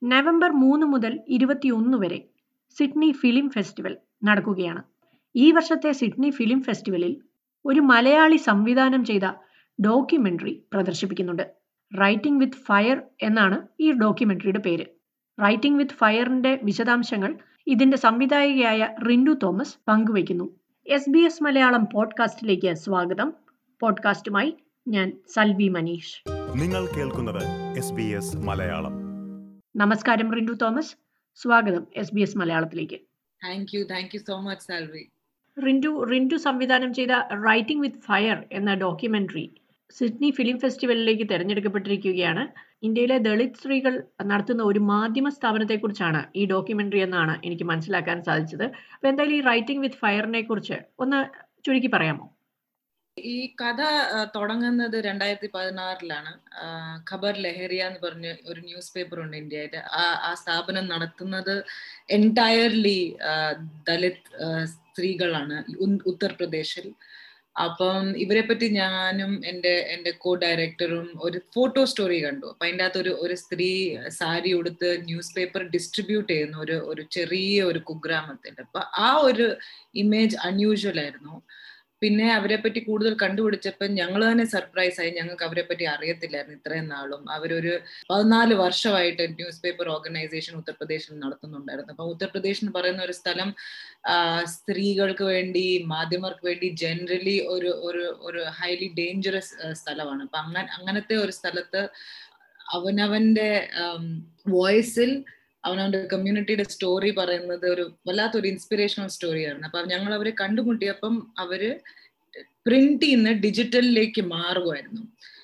November മൂന്ന് മുതൽ ഇരുപത്തിയൊന്ന് വരെ സിഡ്നി ഫിലിം ഫെസ്റ്റിവൽ നടക്കുകയാണ് ഈ വർഷത്തെ സിഡ്നി ഫിലിം ഫെസ്റ്റിവലിൽ ഒരു മലയാളി സംവിധാനം ചെയ്ത ഡോക്യുമെന്ററി പ്രദർശിപ്പിക്കുന്നുണ്ട് റൈറ്റിംഗ് വിത്ത് ഫയർ എന്നാണ് ഈ ഡോക്യുമെന്ററിയുടെ പേര് റൈറ്റിംഗ് വിത്ത് ഫയറിന്റെ വിശദാംശങ്ങൾ ഇതിന്റെ സംവിധായികയായ റിൻഡു തോമസ് പങ്കുവയ്ക്കുന്നു എസ് ബി എസ് മലയാളം പോഡ്കാസ്റ്റിലേക്ക് സ്വാഗതം പോഡ്കാസ്റ്റുമായി ഞാൻ സൽവി മനീഷ് നിങ്ങൾ കേൾക്കുന്നത് എസ് ബി എസ് മലയാളം നമസ്കാരം റിൻഡു തോമസ് സ്വാഗതം എസ് ബി എസ് മലയാളത്തിലേക്ക് thank you thank you so much Salvi Rintu Rintu സംവിധാനം ചെയ്ത റൈറ്റിംഗ് വിത്ത് ഫയർ എന്ന ഡോക്യുമെന്ററി സിഡ്നി ഫിലിം ഫെസ്റ്റിവലിലേക്ക് തിരഞ്ഞെടുക്കപ്പെട്ടിരിക്കുകയാണ് ഇന്ത്യയിലെ ദളിത് സ്ത്രീകൾ നടത്തുന്ന ഒരു മാധ്യമ സ്ഥാപനത്തെക്കുറിച്ചാണ് ഈ ഡോക്യുമെന്ററി എന്നാണ് എനിക്ക് മനസ്സിലാക്കാൻ സാധിച്ചത് അപ്പോൾ എന്തായാലും ഈ റൈറ്റിംഗ് വിത്ത് ഫയറിനെ കുറിച്ച് ഒന്ന് ചുരുക്കി പറയാമോ ഈ കഥ ആ, തുടങ്ങുന്നത് രണ്ടായിരത്തി പതിനാറിലാണ് ഖബർ ലഹരിയ എന്ന് പറഞ്ഞ ഒരു ന്യൂസ് പേപ്പർ ഉണ്ട് ഇന്ത്യയിൽ ആ ആ സ്ഥാപനം നടത്തുന്നത് എൻറ്റയർലി ദലിത് ആ, സ്ത്രീകളാണ് ഉൻ- ഉത്തർപ്രദേശിൽ അപ്പം ഇവരെ പറ്റി ഞാനും എൻ്റെ എൻ്റെ കോ ഡയറക്ടറും ഒരു ഫോട്ടോ സ്റ്റോറി കണ്ടു അപ്പൊ അതിൻ്റെ അകത്ത് ഒരു ഒരു സ്ത്രീ സാരി ഉടുത്ത് ന്യൂസ് പേപ്പർ ഡിസ്ട്രിബ്യൂട്ട് ചെയ്യുന്ന ഒരു ഒരു ചെറിയ ഒരു കുഗ്രാമത്തിൽ അപ്പൊ ആ ഒരു ഇമേജ് അൺയൂഷ്വൽ ആയിരുന്നു പിന്നെ അവരെ പറ്റി കൂടുതൽ കണ്ടുപിടിച്ചപ്പോൾ ഞങ്ങൾ തന്നെ സർപ്രൈസ് ആയി ഞങ്ങൾക്ക് അവരെ പറ്റി അറിയത്തില്ലായിരുന്നു ഇത്രയും നാളും അവരൊരു പതിനാല് വർഷമായിട്ട് ന്യൂസ് പേപ്പർ ഓർഗനൈസേഷൻ ഉത്തർപ്രദേശിൽ നടത്തുന്നുണ്ടായിരുന്നു അപ്പൊ ഉത്തർപ്രദേശ് എന്ന് പറയുന്ന ഒരു സ്ഥലം ആ, സ്ത്രീകൾക്ക് വേണ്ടി മാധ്യമർക്ക് വേണ്ടി ജനറലി ഒരു ഒരു ഒരു ഹൈലി ഡേഞ്ചറസ് സ്ഥലമാണ് അപ്പൊ അങ്ങനെ അങ്ങനത്തെ ഒരു സ്ഥലത്ത് അവനവന്റെ വോയിസിൽ അവനവന്റെ കമ്മ്യൂണിറ്റിയുടെ സ്റ്റോറി പറയുന്നത് ഒരു വല്ലാത്തൊരു ഇൻസ്പിറേഷണൽ സ്റ്റോറിയായിരുന്നു അപ്പൊ ഞങ്ങൾ അവരെ കണ്ടുമുട്ടിയപ്പം അവര് പ്രിന്റ് ചെയ്യുന്ന ഡിജിറ്റലിലേക്ക് മാറുമായിരുന്നു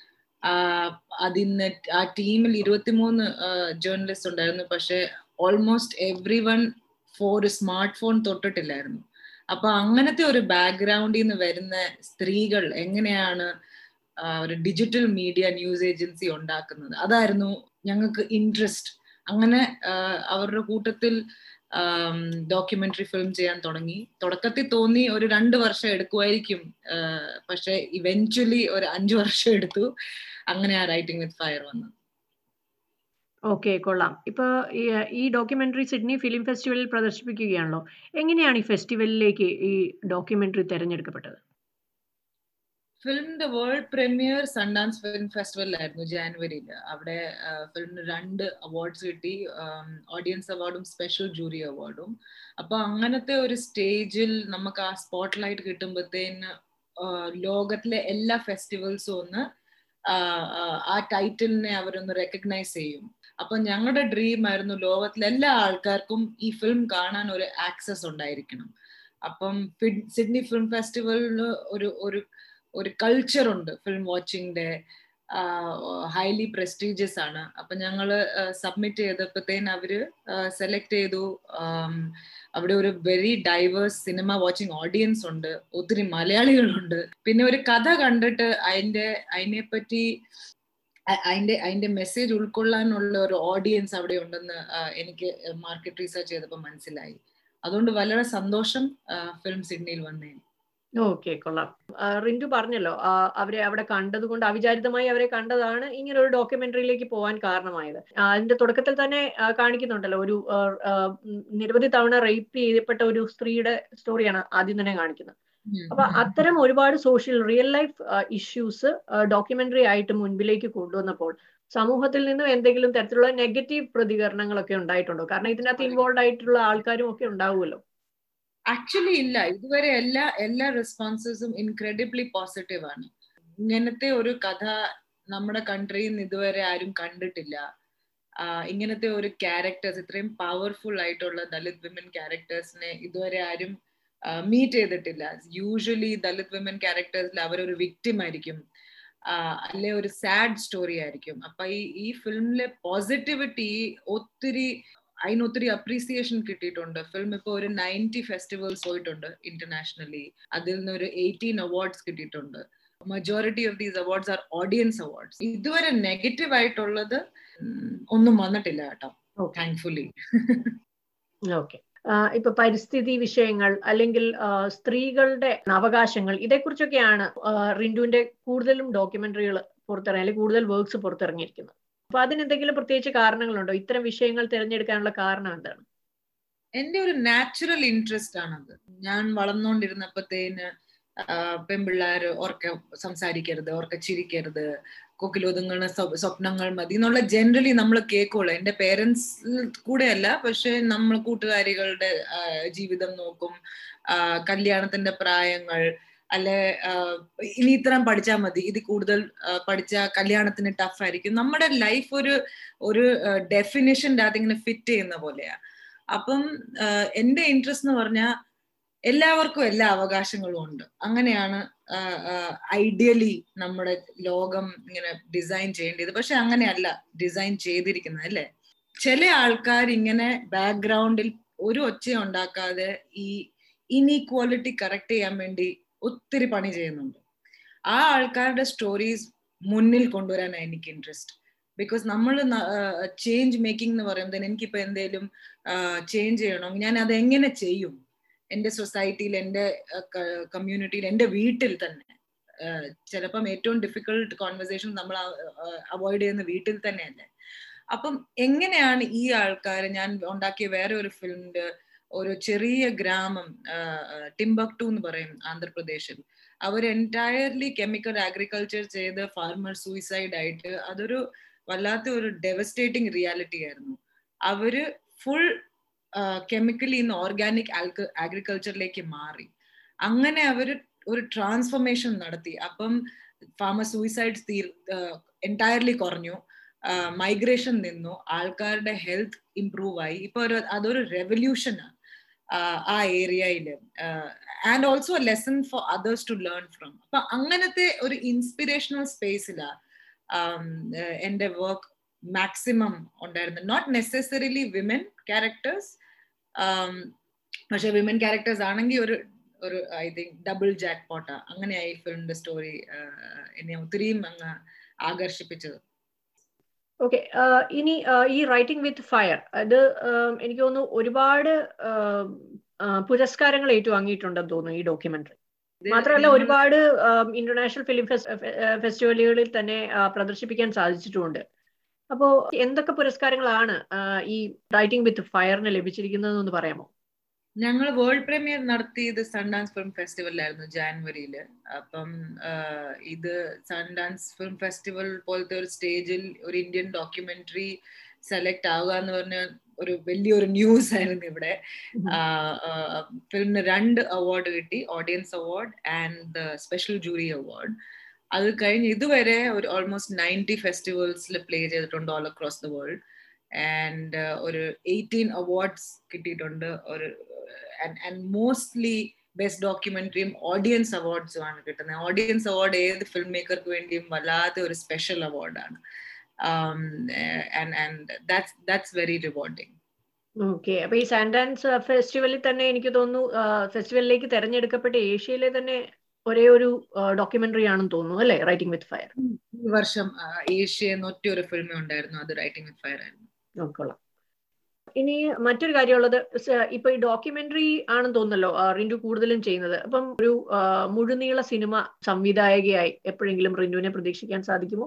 അതിന്ന് ആ ടീമിൽ ഇരുപത്തിമൂന്ന് ജേർണലിസ്റ്റ് ഉണ്ടായിരുന്നു പക്ഷെ ഓൾമോസ്റ്റ് എവ്രി വൺ ഫോർ ഒരു സ്മാർട്ട് ഫോൺ തൊട്ടിട്ടില്ലായിരുന്നു അപ്പൊ അങ്ങനത്തെ ഒരു ബാക്ക്ഗ്രൗണ്ടിൽ നിന്ന് വരുന്ന സ്ത്രീകൾ എങ്ങനെയാണ് ആ, ഒരു ഡിജിറ്റൽ മീഡിയ ന്യൂസ് ഏജൻസി ഉണ്ടാക്കുന്നത് അതായിരുന്നു ഞങ്ങൾക്ക് ഇൻട്രസ്റ്റ് അങ്ങനെ ആ, അവരുടെ കൂട്ടത്തിൽ ഡോക്യുമെന്ററി ഫിലിം ചെയ്യാൻ തുടങ്ങി തുടക്കത്തിൽ തോന്നി ഒരു രണ്ട് വർഷം എടുക്കുമായിരിക്കും ആ, പക്ഷെ ഇവൻച്വലി ഒരു അഞ്ചു വർഷം എടുത്തു അങ്ങനെ ആ റൈറ്റിംഗ് വിത്ത് ഫയർ വന്നത് ഓക്കെ കൊള്ളാം ഇപ്പോൾ ഈ ഈ ഡോക്യുമെന്ററി സിഡ്നി ഫിലിം ഫെസ്റ്റിവലിൽ പ്രദർശിപ്പിക്കുകയാണല്ലോ എങ്ങനെയാണ് ഈ ഫെസ്റ്റിവലിലേക്ക് ഈ ഡോക്യുമെന്ററി തിരഞ്ഞെടുക്കപ്പെട്ടത് ഫിലിമിന്റെ വേൾഡ് പ്രീമിയർ സൺഡാൻസ് ഫിലിം ഫെസ്റ്റിവലിലായിരുന്നു ജാനുവരിയിൽ അവിടെ ഫിലിമിന് രണ്ട് അവാർഡ്സ് കിട്ടി ഓഡിയൻസ് അവാർഡും സ്പെഷ്യൽ ജൂറി അവാർഡും അപ്പൊ അങ്ങനത്തെ ഒരു സ്റ്റേജിൽ നമുക്ക് ആ സ്പോട്ട് ലൈറ്റ് കിട്ടുമ്പോഴത്തേന് ലോകത്തിലെ എല്ലാ ഫെസ്റ്റിവൽസും ഒന്ന് ആ, ആ, ആ ടൈറ്റിലിനെ അവരൊന്ന് റെക്കഗ്നൈസ് ചെയ്യും അപ്പൊ ഞങ്ങളുടെ ഡ്രീം ആയിരുന്നു ലോകത്തിലെ എല്ലാ ആൾക്കാർക്കും ഈ ഫിലിം കാണാൻ ഒരു ആക്സസ് ഉണ്ടായിരിക്കണം അപ്പം ഫിഡ്- സിഡ്നി ഫിലിം ഫെസ്റ്റിവലിന് ഒരു ഒരു ഒരു കൾച്ചർ ഉണ്ട് ഫിലിം വാച്ചിങ്ങിന്റെ ഹൈലി പ്രസ്റ്റീജിയസ് ആണ് അപ്പൊ ഞങ്ങള് സബ്മിറ്റ് ചെയ്തപ്പോഴത്തേന് അവര് സെലക്ട് ചെയ്തു ആം, അവിടെ ഒരു very diverse cinema watching audience ഉണ്ട് ഒത്തിരി മലയാളികളുണ്ട് പിന്നെ ഒരു കഥ കണ്ടിട്ട് അതിന്റെ അതിനെ പറ്റി അ- അതിന്റെ അതിന്റെ മെസ്സേജ് ഉൾക്കൊള്ളാനുള്ള ഒരു ഓഡിയൻസ് അവിടെ ഉണ്ടെന്ന് ആ, എനിക്ക് മാർക്കറ്റ് റീസർച്ച് ചെയ്തപ്പോൾ മനസ്സിലായി അതുകൊണ്ട് വളരെ സന്തോഷം ഫിലിം സിഡ്നിയിൽ വന്നതിന് ഓക്കെ കൊള്ളാം ആ, റിന്റു പറഞ്ഞല്ലോ ആ, അവരെ അവിടെ കണ്ടതുകൊണ്ട് അവിചാരിതമായി അവരെ കണ്ടതാണ് ഇങ്ങനെ ഒരു ഡോക്യുമെന്ററിയിലേക്ക് പോകാൻ കാരണമായത് ആ, അതിന്റെ തുടക്കത്തിൽ തന്നെ ആ, കാണിക്കുന്നുണ്ടല്ലോ ഒരു ആ, ആ, ഉം, നിരവധി തവണ റേപ്പ് ചെയ്യപ്പെട്ട ഒരു സ്ത്രീയുടെ സ്റ്റോറിയാണ് ആദ്യം തന്നെ കാണിക്കുന്നത് അപ്പൊ അത്തരം ഒരുപാട് social real life issues documentary ആയിട്ട് മുൻപിലേക്ക് കൊണ്ടുവന്നപ്പോൾ സമൂഹത്തിൽ നിന്നും എന്തെങ്കിലും തരത്തിലുള്ള നെഗറ്റീവ് പ്രതികരണങ്ങളൊക്കെ ഉണ്ടായിട്ടുണ്ടോ കാരണം ഇതിനകത്ത് ഇൻവോൾവ് ആയിട്ടുള്ള ആൾക്കാരും ഒക്കെ ഉണ്ടാവുമല്ലോ ആക്ച്വലി ഇല്ല ഇതുവരെ എല്ലാ എല്ലാ റെസ്പോൺസസും ഇൻക്രെഡിബ്ലി പോസിറ്റീവ് ആണ് ഇങ്ങനത്തെ ഒരു കഥ നമ്മുടെ കൺട്രിയിൽ നിന്ന് ഇതുവരെ ആരും കണ്ടിട്ടില്ല ആഹ് ഇങ്ങനത്തെ ഒരു ക്യാരക്ടേഴ്സ് ഇത്രയും പവർഫുൾ ആയിട്ടുള്ള ദലിത് വിമൻ ക്യാരക്ടേഴ്സിനെ ഇതുവരെ ആരും മീറ്റ് ചെയ്തിട്ടില്ല യൂഷ്വലി ദലിത് വിമൻ ക്യാരക്ടേഴ്സിൽ അവരൊരു വിക്ടിം ആയിരിക്കും ആഹ് അല്ലെ ഒരു സാഡ് സ്റ്റോറി ആയിരിക്കും അപ്പൊ ഈ ഈ ഫിലിമിലെ പോസിറ്റിവിറ്റി ഒത്തിരി അതിന് ഒത്തിരി അപ്രീസിയേഷൻ കിട്ടിയിട്ടുണ്ട് ഫിലിം ഇപ്പോൾ ഒരു നയൻറ്റി ഫെസ്റ്റിവൽസ് പോയിട്ടുണ്ട് ഇന്റർനാഷണലി അതിൽ നിന്ന് ഒരു എയ്റ്റീൻ അവാർഡ്സ് കിട്ടിയിട്ടുണ്ട് majority of these awards are audience awards ഇതുവരെ നെഗറ്റീവ് ആയിട്ടുള്ളത് ഉം, ഒന്നും വന്നിട്ടില്ല കേട്ടോ താങ്ക്ഫുള്ളി ഓക്കെ ഇപ്പൊ പരിസ്ഥിതി വിഷയങ്ങൾ അല്ലെങ്കിൽ ആ, സ്ത്രീകളുടെ അവകാശങ്ങൾ ഇതേക്കുറിച്ചൊക്കെയാണ് ആ, റിന്റുവിന്റെ കൂടുതലും ഡോക്യുമെന്ററികൾ പുറത്തിറങ്ങി അല്ലെങ്കിൽ കൂടുതൽ വർക്ക്സ് പുറത്തിറങ്ങിയിരിക്കുന്നത് അപ്പൊ അതിനെന്തെങ്കിലും പ്രത്യേകിച്ച് കാരണങ്ങളുണ്ടോ ഇത്തരം വിഷയങ്ങൾ തിരഞ്ഞെടുക്കാനുള്ള കാരണം എന്താണ് എന്റെ ഒരു നാച്ചുറൽ ഇൻട്രസ്റ്റ് ആണത് ഞാൻ വളർന്നുകൊണ്ടിരുന്നപ്പോഴത്തേന് പെൺപിള്ളേർ ഓർക്ക സംസാരിക്കരുത് ഓർക്ക ചിരിക്കരുത് കൊക്കിലൊതുങ്ങുന്ന സ്വപ്നങ്ങൾ മതി എന്നുള്ള ജനറലി നമ്മൾ കേൾക്കുള്ളൂ എന്റെ പേരൻസ് കൂടെയല്ല പക്ഷെ നമ്മൾ കൂട്ടുകാരികളുടെ ജീവിതം നോക്കും കല്യാണത്തിന്റെ പ്രായങ്ങൾ അല്ലെ ഇനി ഇത്രയും പഠിച്ചാൽ മതി ഇത് കൂടുതൽ പഠിച്ച കല്യാണത്തിന് ടഫ് ആയിരിക്കും നമ്മുടെ ലൈഫ് ഒരു ഒരു ഡെഫിനിഷൻ്റെ അകത്ത് ഇങ്ങനെ ഫിറ്റ് ചെയ്യുന്ന പോലെയാ അപ്പം എന്റെ ഇൻട്രസ്റ്റ് എന്ന് പറഞ്ഞാൽ എല്ലാവർക്കും എല്ലാ അവകാശങ്ങളും ഉണ്ട് അങ്ങനെയാണ് ഐഡിയലി നമ്മുടെ ലോകം ഇങ്ങനെ ഡിസൈൻ ചെയ്യേണ്ടത് പക്ഷെ അങ്ങനെയല്ല ഡിസൈൻ ചെയ്തിരിക്കുന്നത് അല്ലേ ചില ആൾക്കാർ ഇങ്ങനെ ബാക്ക്ഗ്രൗണ്ടിൽ ഒരു ഒച്ച ഉണ്ടാക്കാതെ ഈ ഇനീക്വാലിറ്റി കറക്റ്റ് ചെയ്യാൻ വേണ്ടി ഒത്തിരി പണി ചെയ്യുന്നുണ്ട് ആ ആൾക്കാരുടെ സ്റ്റോറീസ് മുന്നിൽ കൊണ്ടുവരാനാണ് എനിക്ക് ഇൻട്രസ്റ്റ് ബിക്കോസ് നമ്മൾ ചേഞ്ച് മേക്കിംഗ് എന്ന് പറയുന്നത് എനിക്കിപ്പോ എന്തെങ്കിലും ചേഞ്ച് ചെയ്യണം ഞാൻ അത് എങ്ങനെ ചെയ്യും എൻ്റെ സൊസൈറ്റിയിൽ എൻ്റെ കമ്മ്യൂണിറ്റിയിൽ എൻ്റെ വീട്ടിൽ തന്നെ ചിലപ്പം ഏറ്റവും ഡിഫിക്കൾട്ട് കോൺവെർസേഷൻ നമ്മൾ അവോയ്ഡ് ചെയ്യുന്ന വീട്ടിൽ തന്നെയല്ലേ അപ്പം എങ്ങനെയാണ് ഈ ആൾക്കാർ ഞാൻ ഉണ്ടാക്കിയ വേറെ ഒരു ഫിലിമിന്റെ ഒരു ചെറിയ ഗ്രാമം ടിംബക്ടു എന്ന് പറയും ആന്ധ്രാപ്രദേശിൽ അവർ എൻറ്റയർലി കെമിക്കൽ അഗ്രികൾച്ചർ ചെയ്ത് ഫാർമർ സൂയിസൈഡ് ആയിട്ട് അതൊരു വല്ലാത്ത ഒരു ഡെവസ്റ്റേറ്റിംഗ് റിയാലിറ്റി ആയിരുന്നു അവര് ഫുൾ കെമിക്കലി ഇന്ന് ഓർഗാനിക് അഗ്രികൾച്ചറിലേക്ക് മാറി അങ്ങനെ അവര് ഒരു ട്രാൻസ്ഫോർമേഷൻ നടത്തി അപ്പം ഫാമർ സൂയിസൈഡ് തീർ എൻറ്റയർലി കുറഞ്ഞു മൈഗ്രേഷൻ നിന്നു ആൾക്കാരുടെ ഹെൽത്ത് ഇംപ്രൂവ് ആയി ഇപ്പൊ ഒരു അതൊരു റെവല്യൂഷനാണ് ആ ഏരിയയില് and also a lesson for others to learn from അപ്പൊ അങ്ങനത്തെ ഒരു ഇൻസ്പിറേഷണൽ സ്പേസിലാണ് എന്റെ വർക്ക് മാക്സിമം ഉണ്ടായിരുന്നു നോട്ട് നെസസറിലി വിമൻ ക്യാരക്ടേഴ്സ് പക്ഷെ വിമൻ ക്യാരക്ടേഴ്സ് ആണെങ്കിൽ ഒരു ഒരു I think double jackpot അങ്ങനെയായി ഫിലിമിന്റെ സ്റ്റോറി എന്നെ ഒത്തിരിയും അങ്ങ് ആകർഷിപ്പിച്ചത് ഓക്കെ ഇനി ഈ റൈറ്റിംഗ് വിത്ത് ഫയർ അത് എനിക്ക് തോന്നുന്നു ഒരുപാട് പുരസ്കാരങ്ങൾ ഏറ്റുവാങ്ങിയിട്ടുണ്ടെന്ന് തോന്നുന്നു ഈ ഡോക്യുമെന്ററി മാത്രമല്ല ഒരുപാട് ഇന്റർനാഷണൽ ഫിലിം ഫെസ്റ്റിവലുകളിൽ തന്നെ പ്രദർശിപ്പിക്കാൻ സാധിച്ചിട്ടുമുണ്ട് അപ്പോ എന്തൊക്കെ പുരസ്കാരങ്ങളാണ് ഈ റൈറ്റിംഗ് വിത്ത് ഫയറിന് ലഭിച്ചിരിക്കുന്നതെന്ന് പറയാമോ ഞങ്ങൾ വേൾഡ് പ്രീമിയർ നടത്തിയത് സൺഡാൻസ് ഫിലിം ഫെസ്റ്റിവലിലായിരുന്നു ജാനുവരിയില് അപ്പം ഇത് സൺഡാൻസ് ഫിലിം ഫെസ്റ്റിവൽ പോലത്തെ ഒരു സ്റ്റേജിൽ ഒരു ഇന്ത്യൻ ഡോക്യുമെന്ററി സെലക്ട് ആവുക എന്ന് പറഞ്ഞ ഒരു വലിയൊരു ന്യൂസ് ആയിരുന്നു ഇവിടെ ഫിലിമിന് രണ്ട് അവാർഡ് കിട്ടി audience award and special jury award അത് കഴിഞ്ഞ് ഇതുവരെ ഒരു ഓൾമോസ്റ്റ് നയൻറ്റി ഫെസ്റ്റിവൽസിൽ പ്ലേ ചെയ്തിട്ടുണ്ട് all across the world and ഒരു എയ്റ്റീൻ അവാർഡ്സ് കിട്ടിയിട്ടുണ്ട് ഒരു ആൻഡ് മോസ്റ്റ്ലി ബെസ്റ്റ് ഡോക്യുമെന്ററിയും ഓഡിയൻസ് അവാർഡ്സും ആണ് കിട്ടുന്നത് ഓഡിയൻസ് അവാർഡ് ഏത് ഫിലിം മേക്കർക്ക് വേണ്ടിയും വല്ലാത്ത ഒരു സ്പെഷ്യൽ അവാർഡാണ് ദാറ്റ്സ് വെരി റിവാർഡിങ് ഓക്കെ അപ്പൊ ഈ സാൻഡാൻസ് ഫെസ്റ്റിവലിൽ തന്നെ എനിക്ക് തോന്നുന്നു ഫെസ്റ്റിവലിലേക്ക് തെരഞ്ഞെടുക്കപ്പെട്ട ഏഷ്യയിലെ തന്നെ ഒരേ ഒരു ഡോക്യുമെന്ററി ആണെന്ന് തോന്നുന്നു അല്ലെ റൈറ്റിംഗ് വിത്ത് ഫയർ ഈ വർഷം ഏഷ്യ ഒറ്റ ഒരു ഫിലിമേ ഉണ്ടായിരുന്നു അത് റൈറ്റിംഗ് വിത്ത് ഫയർ ആയിരുന്നു നോക്കോളാം ഇനി മറ്റൊരു കാര്യമുള്ളത് ഇപ്പൊ ഈ ഡോക്യുമെന്ററി ആണെന്ന് തോന്നുന്നല്ലോ റിൻഡു കൂടുതലും ചെയ്യുന്നത് അപ്പം ഒരു മുഴുനീള സിനിമ സംവിധായകയായി എപ്പോഴെങ്കിലും റിൻഡുവിനെ പ്രതീക്ഷിക്കാൻ സാധിക്കുമോ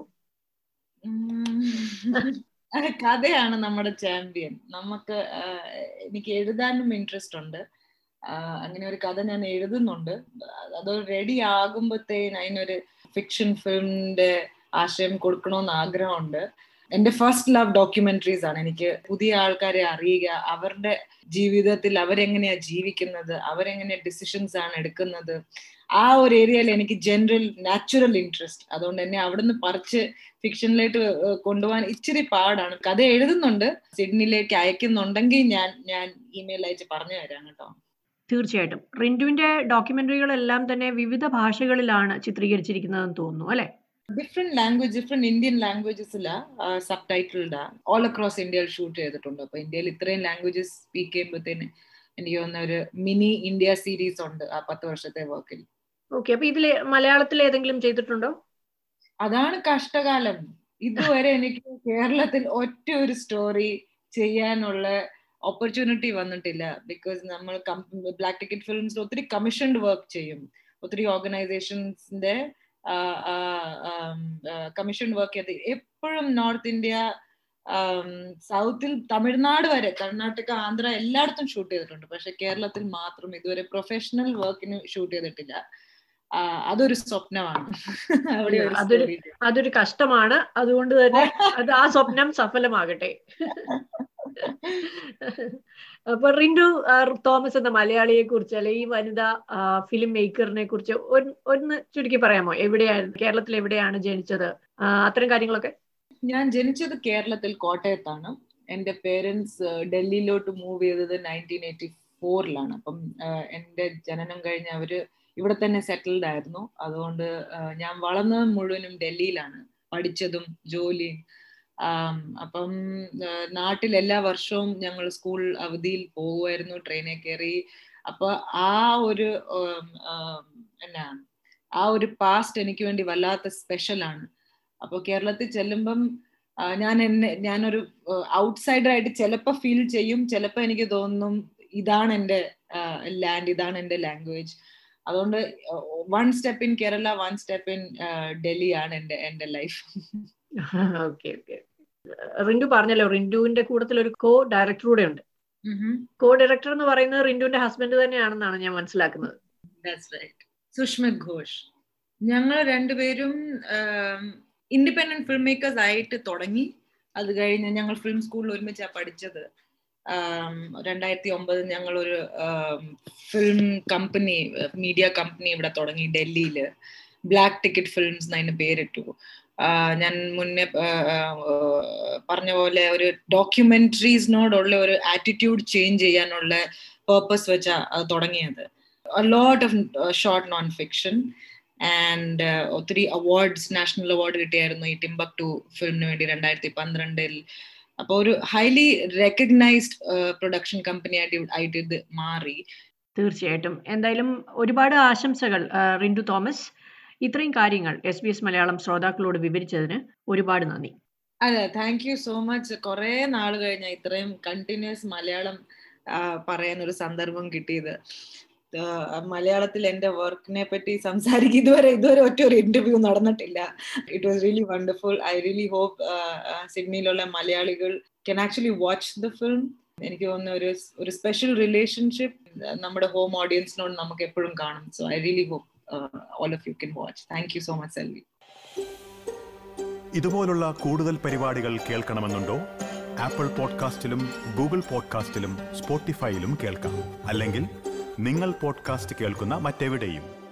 കഥയാണ് നമ്മുടെ ചാമ്പ്യൻ നമുക്ക് എനിക്ക് എഴുതാനും ഇൻട്രസ്റ്റ് ഉണ്ട് അങ്ങനെ ഒരു കഥ ഞാൻ എഴുതുന്നുണ്ട് അത് റെഡി ആകുമ്പോഴത്തേന് അതിനൊരു ഫിക്ഷൻ ഫിലിമിന്റെ ആശയം കൊടുക്കണമെന്ന് ആഗ്രഹമുണ്ട് എന്റെ ഫസ്റ്റ് ലവ് ഡോക്യുമെന്ററീസ് ആണ് എനിക്ക് പുതിയ ആൾക്കാരെ അറിയുക അവരുടെ ജീവിതത്തിൽ അവരെങ്ങനെയാ ജീവിക്കുന്നത് അവരെങ്ങനെ ഡിസിഷൻസ് ആണ് എടുക്കുന്നത് ആ ഒരു ഏരിയയിൽ എനിക്ക് ജനറൽ നാച്ചുറൽ ഇൻട്രസ്റ്റ് അതുകൊണ്ട് എന്നെ അവിടുന്ന് പറിച്ച് ഫിക്ഷനിലേക്ക് കൊണ്ടുപോകാൻ ഇച്ചിരി പാടാണ് കഥ എഴുതുന്നുണ്ട് സിഡ്നിയിലേക്ക് അയക്കുന്നുണ്ടെങ്കിൽ ഞാൻ ഞാൻ ഇമെയിൽ അയച്ച് പറഞ്ഞു തരാം കേട്ടോ തീർച്ചയായിട്ടും റിൻഡുവിന്റെ ഡോക്യുമെന്ററികളെല്ലാം തന്നെ വിവിധ ഭാഷകളിലാണ് ചിത്രീകരിച്ചിരിക്കുന്നതെന്ന് തോന്നുന്നു അല്ലെ ഡിഫറെന്റ് ലാംഗ്വേജ് ഡിഫറെന്റ് ഇന്ത്യൻ ലാംഗ്വേജസില സബ് ടൈറ്റിൽഡാ ഓൾ അക്രോസ് ഇന്ത്യയിൽ ഷൂട്ട് ചെയ്തിട്ടുണ്ട് അപ്പൊ ഇന്ത്യയിൽ ഇത്രയും ലാംഗ്വേജസ് സ്പീക്ക് ചെയ്യുമ്പോഴത്തേന് എനിക്ക് തോന്നുന്ന ഒരു മിനി ഇന്ത്യ സീരീസ് ഉണ്ട് ആ പത്ത് വർഷത്തെ വർക്കിൽ ഓക്കെ അപ്പൊ ഇതില് മലയാളത്തിൽ ഏതെങ്കിലും ചെയ്തിട്ടുണ്ടോ അതാണ് കഷ്ടകാലം ഇതുവരെ എനിക്ക് കേരളത്തിൽ ഒറ്റ ഒരു സ്റ്റോറി ചെയ്യാനുള്ള ഓപ്പർച്യൂണിറ്റി വന്നിട്ടില്ല ബിക്കോസ് നമ്മൾ ബ്ലാക്ക് ടിക്കറ്റ് ഫിലിംസിൽ ഒത്തിരി കമ്മീഷൻഡ് വർക്ക് ചെയ്യും ഒത്തിരി ഓർഗനൈസേഷൻസിന്റെ കമ്മീഷൻ വർക്ക് ചെയ്ത് എപ്പോഴും നോർത്ത് ഇന്ത്യ സൗത്തിൽ തമിഴ്നാട് വരെ കർണാടക ആന്ധ്ര എല്ലായിടത്തും ഷൂട്ട് ചെയ്തിട്ടുണ്ട് പക്ഷെ കേരളത്തിൽ മാത്രം ഇതുവരെ പ്രൊഫഷണൽ വർക്കിന് ഷൂട്ട് ചെയ്തിട്ടില്ല അതൊരു സ്വപ്നമാണ് അവിടെ അതൊരു അതൊരു കഷ്ടമാണ് അതുകൊണ്ട് തന്നെ അത് ആ സ്വപ്നം സഫലമാകട്ടെ അപ്പൊ റിൻഡു തോമസ് എന്ന മലയാളിയെ കുറിച്ച് അല്ലെ ഈ വനിതാ ഫിലിം മേക്കറിനെ കുറിച്ച് ഒന്ന് ചുരുക്കി പറയാമോ എവിടെയാണ് കേരളത്തിൽ എവിടെയാണ് ജനിച്ചത് അത്തരം കാര്യങ്ങളൊക്കെ ഞാൻ ജനിച്ചത് കേരളത്തിൽ കോട്ടയത്താണ് എന്റെ പേരൻസ് ഡൽഹിയിലോട്ട് മൂവ് ചെയ്തത് നയൻറ്റീൻ എയ്റ്റി ഫോറിലാണ് അപ്പം എന്റെ ജനനം കഴിഞ്ഞ് അവര് ഇവിടെ തന്നെ സെറ്റിൽഡ് ആയിരുന്നു അതുകൊണ്ട് ഞാൻ വളർന്നത് മുഴുവനും ഡൽഹിയിലാണ് പഠിച്ചതും ജോലിയും അപ്പം നാട്ടിൽ എല്ലാ വർഷവും ഞങ്ങൾ സ്കൂൾ അവധിയിൽ പോകുമായിരുന്നു ട്രെയിനിൽ കയറി അപ്പൊ ആ ഒരു എന്നാ ആ ഒരു പാസ്റ്റ് എനിക്ക് വേണ്ടി വല്ലാത്ത സ്പെഷ്യലാണ് അപ്പോൾ കേരളത്തിൽ ചെല്ലുമ്പം ഞാൻ എന്നെ ഞാനൊരു ഔട്ട്സൈഡർ ആയിട്ട് ചിലപ്പോൾ ഫീൽ ചെയ്യും ചിലപ്പോൾ എനിക്ക് തോന്നും ഇതാണ് എൻ്റെ ലാൻഡ് ഇതാണ് എൻ്റെ ലാംഗ്വേജ് അതുകൊണ്ട് one step in Kerala one step in Delhi ആണ് എൻ്റെ എൻ്റെ ലൈഫ് ഓക്കെ ഓക്കെ റിൻഡു പറഞ്ഞല്ലോ റിൻഡുവിന്റെ കൂട്ടത്തിൽ ഒരു കോ ഡയറക്ടർ കൂടെ ഉണ്ട് കോ ഡയറക്ടർ എന്ന് പറയുന്നത് റിൻഡുവിന്റെ ഹസ്ബൻഡ് തന്നെയാണെന്നാണ് ഞാൻ മനസ്സിലാക്കുന്നത് സുഷ്മിത് ഘോഷ് ഞങ്ങൾ രണ്ടുപേരും ഇൻഡിപെൻഡന്റ് ഫിലിം മേക്കേഴ്സ് ആയിട്ട് തുടങ്ങി അത് കഴിഞ്ഞ് ഞങ്ങൾ ഫിലിം സ്കൂളിൽ ഒരുമിച്ചാണ് പഠിച്ചത് രണ്ടായിരത്തി ഒമ്പത് ഞങ്ങൾ ഒരു ഫിലിം കമ്പനി മീഡിയ കമ്പനി ഇവിടെ തുടങ്ങി ഡൽഹിയിൽ ബ്ലാക്ക് ടിക്കറ്റ് ഫിലിംസ് എന്നതിന് പേരിട്ടു ഞാൻ മുന്നേ പറഞ്ഞ പോലെ ഒരു ഡോക്യുമെന്ററീസിനോടുള്ള ഒരു ആറ്റിറ്റ്യൂഡ് ചേഞ്ച് ചെയ്യാനുള്ള പേർപ്പസ് വെച്ചാ തുടങ്ങിയത് lot of short non fiction and ഒത്തിരി അവാർഡ്സ് നാഷണൽ അവാർഡ് കിട്ടിയായിരുന്നു ഈ ടിംബക് ടു ഫിലിമിന് വേണ്ടി രണ്ടായിരത്തി പന്ത്രണ്ടിൽ അപ്പോൾ ഒരു ഹൈലി റെക്കഗ്നൈസ്ഡ് പ്രൊഡക്ഷൻ കമ്പനി ആയിട്ട് ആയിട്ട് ഇത് മാറി തീർച്ചയായിട്ടും എന്തായാലും ഒരുപാട് ആശംസകൾ റിൻഡു തോമസ് ഇത്രയും കാര്യങ്ങൾ എസ് ബി എസ് മലയാളം ശ്രോതാക്കളോട് വിവരിച്ചതിന് ഒരുപാട് നന്ദി അതെ താങ്ക് യു സോ മച്ച് കുറെ നാൾ കഴിഞ്ഞ ഇത്രയും കണ്ടിന്യൂസ് മലയാളം പറയാൻ ഒരു സന്ദർഭം കിട്ടിയത് മലയാളത്തിൽ എന്റെ വർക്കിനെ പറ്റി സംസാരിക്കും ഇതുവരെ ഇതുവരെ ഒറ്റ ഒരു ഇന്റർവ്യൂ നടന്നിട്ടില്ല it was really wonderful I really hope സിഡ്നിയിലുള്ള മലയാളികൾ can actually watch the film എനിക്ക് തോന്നുന്ന ഒരു ഒരു സ്പെഷ്യൽ റിലേഷൻഷിപ്പ് നമ്മുടെ ഹോം ഓഡിയൻസിനോട് നമുക്ക് എപ്പോഴും കാണും so I really hope all of you can watch thank you so much Selvi ഇതുപോലുള്ള കൂടുതൽ പരിപാടികൾ കേൾക്കണമെന്നുണ്ടോ ആപ്പിൾ പോഡ്കാസ്റ്റിലും ഗൂഗിൾ പോഡ്കാസ്റ്റിലും സ്പോട്ടിഫൈയിലും കേൾക്കാം അല്ലെങ്കിൽ നിങ്ങൾ പോഡ്കാസ്റ്റ് കേൾക്കുന്ന മറ്റെവിടെയും